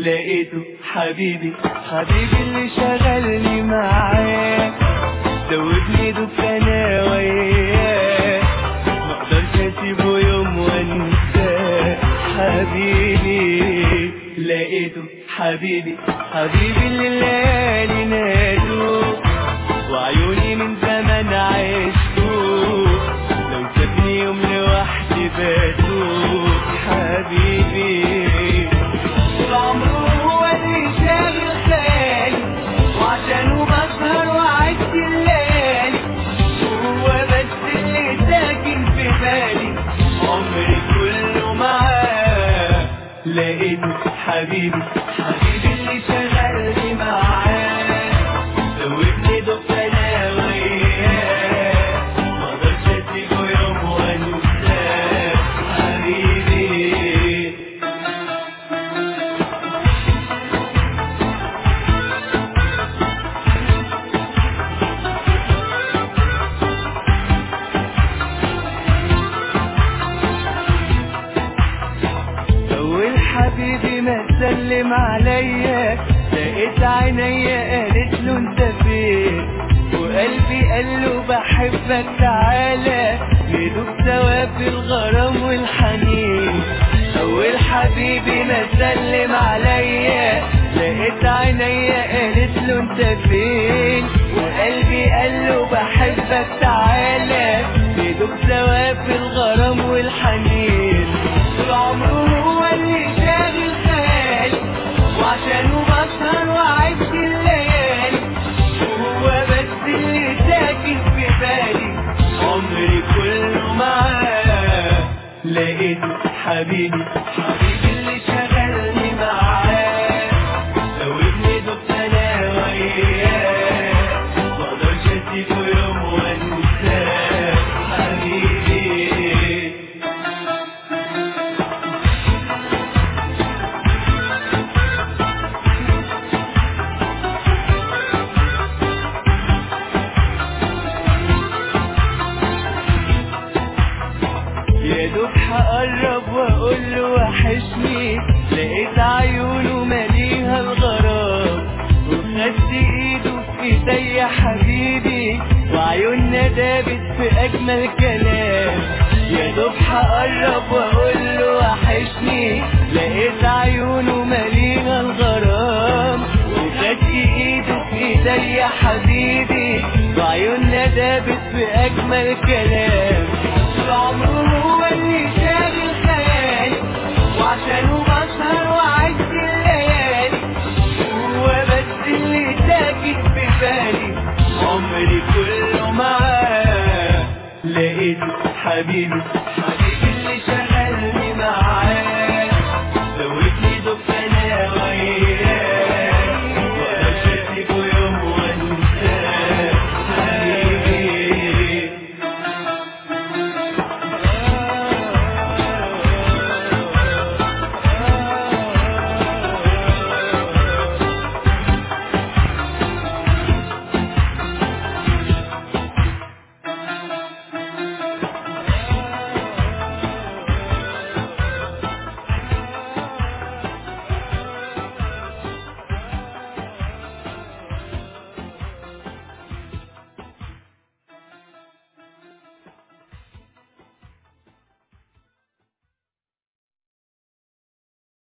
لقيته حبيبي حبيبي اللي شغلني معاه دوبني دكانة وياه مقدرش اسيبه يوم وانساه حبيبي لقيته حبيبي حبيبي اللي الليالي نادوا وعيوني من زمان عشته لو سابني يوم لوحدي باتوا حبيبي طول عمره هو اللي شاغل خيالي وعشانه بسهر وعدت الليالي هو بس اللي ساكن في بالي عمري كله معاه لقيته حبيبي حبيبي اللي شغلني معاه زودني دكتور وياه مقدرش اسيبه يوم وانساه حبيبي أول حبيبي ما سلم عليا لقيت عينيا قالت له انت فين وقلبي قال له بحبك تعالى ندوب سوا في الغرام والحنين أول حبيبي ما سلم عليا لقيت عينيا قالت له انت فين وقلبي قال له بحبك تعالى ندوب سوا في الغرام والحنين طول عمره هو اللي شاغل خيالي وعشانه بسهر وعدت الليالي هو بس اللي ساكن في بالي عمري كله معاه لقيته حبيبي حبيبي اللي شغلني معاه زودني دكتور وياه مقدرش اسيبه يوم وانساه حبيبي يا دوب هقرب واقول له وحشني لقيت عيونه مليها الغرام وخدت ايده في ايدي يا حبيبي وعيوننا دابت في اجمل كلام يا دوب هقرب واقول له وحشني لقيت عيونه مليها الغرام وخدت ايده في ايدي يا حبيبي وعيوننا دابت في اجمل كلام طول عمره هو اللي شاغل خيالي وعشانه بسهر وعدت الليالي هو بس اللي ساكن في بالي عمري كله معاه لقيته حبيبي